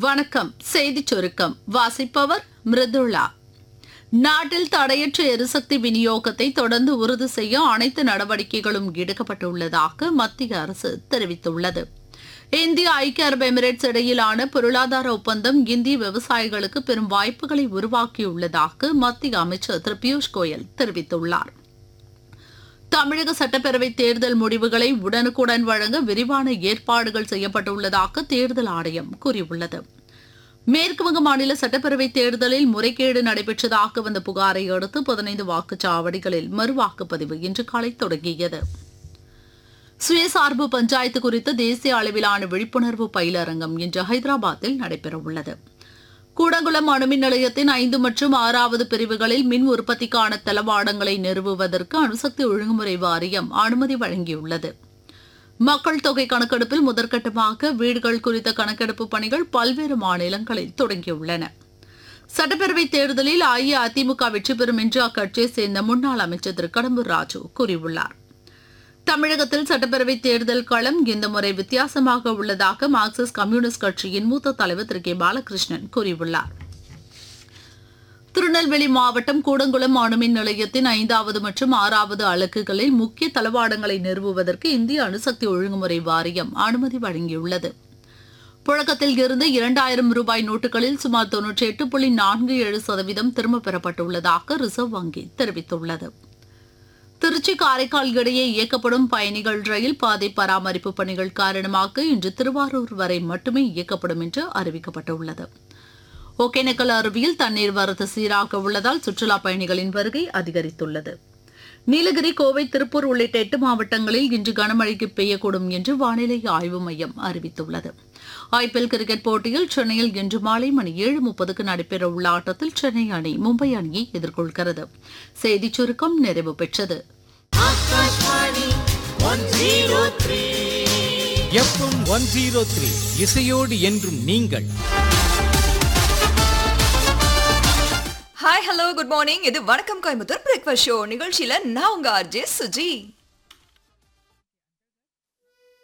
வணக்கம் செய்திச் சுருக்கம் வாசிப்பவர் மிருதுளா நாட்டில் தடையற்ற எரிசக்தி விநியோகத்தை தொடர்ந்து உறுதி செய்ய அனைத்து நடவடிக்கைகளும் எடுக்கப்பட்டுள்ளதாக மத்திய அரசு தெரிவித்துள்ளது இந்திய ஐக்கிய அரபு எமிரேட்ஸ் இடையிலான பொருளாதார ஒப்பந்தம் இந்திய விவசாயிகளுக்கு பெரும் வாய்ப்புகளை உருவாக்கியுள்ளதாக மத்திய அமைச்சர் திரு பியூஷ் கோயல் தெரிவித்துள்ளார் தமிழக சட்டப்பேரவை தேர்தல் முடிவுகளை உடனுக்குடன் வழங்க விரிவான ஏற்பாடுகள் செய்யப்பட்டுள்ளதாக தேர்தல் ஆணையம் கூறியுள்ளது மேற்குவங்க மாநில சட்டப்பேரவை தேர்தலில் முறைகேடு நடைபெற்றதாக வந்த புகாரை அடுத்து பதினைந்து வாக்குச்சாவடிகளில் மறுவாக்குப்பதிவு இன்று காலை தொடங்கியது சுயசார்பு பஞ்சாயத்து குறித்த தேசிய அளவிலான விழிப்புணர்வு பயிலரங்கம் இன்று ஹைதராபாத்தில் நடைபெறவுள்ளது கூடங்குளம் அணுமின் நிலையத்தின் ஐந்து மற்றும் ஆறாவது பிரிவுகளில் மின் உற்பத்திக்கான தளவாடங்களை நிறுவுவதற்கு அணுசக்தி ஒழுங்குமுறை வாரியம் அனுமதி வழங்கியுள்ளது மக்கள் தொகை கணக்கெடுப்பில் முதற்கட்டமாக வீடுகள் குறித்த கணக்கெடுப்பு பணிகள் பல்வேறு மாநிலங்களில் தொடங்கியுள்ளன சட்டப்பேரவை தேர்தலில் அஇஅதிமுக வெற்றி பெறும் என்று அக்கட்சியை சேர்ந்த முன்னாள் அமைச்சர் திரு கடம்பூர் ராஜு கூறியுள்ளார் தமிழகத்தில் சட்டப்பேரவை தேர்தல் களம் இந்த முறை வித்தியாசமாக உள்ளதாக மார்க்சிஸ்ட் கம்யூனிஸ்ட் கட்சியின் மூத்த தலைவர் திரு கே பாலகிருஷ்ணன் கூறியுள்ளார் திருநெல்வேலி மாவட்டம் கூடங்குளம் அணுமின் நிலையத்தின் ஐந்தாவது மற்றும் ஆறாவது அலகுகளில் முக்கிய தளவாடங்களை நிறுவுவதற்கு இந்திய அணுசக்தி ஒழுங்குமுறை வாரியம் அனுமதி வழங்கியுள்ளது புழக்கத்தில் இருந்து இரண்டாயிரம் ரூபாய் நோட்டுகளில் சுமார் தொன்னூற்றி எட்டு புள்ளி நான்கு ஏழு சதவீதம் திரும்பப் பெறப்பட்டுள்ளதாக ரிசர்வ் வங்கி தெரிவித்துள்ளது திருச்சி காரைக்கால் இடையே இயக்கப்படும் பயணிகள் ரயில் பாதை பராமரிப்பு பணிகள் காரணமாக இன்று திருவாரூர் வரை மட்டுமே இயக்கப்படும் என்று அறிவிக்கப்பட்டுள்ளது ஒகேனக்கல் அருவியில் தண்ணீர் வரத்து சீராக உள்ளதால் சுற்றுலா பயணிகளின் வருகை அதிகரித்துள்ளது நீலகிரி கோவை திருப்பூர் உள்ளிட்ட எட்டு மாவட்டங்களில் இன்று கனமழைக்கு பெய்யக்கூடும் என்று வானிலை ஆய்வு மையம் அறிவித்துள்ளது ஐபிஎல் கிரிக்கெட் போட்டியில் சென்னையில் இன்று மாலை மணி ஏழு முப்பதுக்கு நடைபெறவுள்ள ஆட்டத்தில் சென்னை அணி மும்பை அணியை எதிர்கொள்கிறது செய்திச் சுருக்கம் நிறைவு பெற்றது எஃப்எம் ஒன் ஜீரோ த்ரீ இசையோடு என்றும் நீங்கள் ஹாய் ஹலோ குட் மார்னிங் இது வணக்கம் கோயம்புத்தூர் பிரேக்ஃபாஸ்ட் ஷோ நிகழ்ச்சியில நான் உங்க ஆர்ஜே சுஜி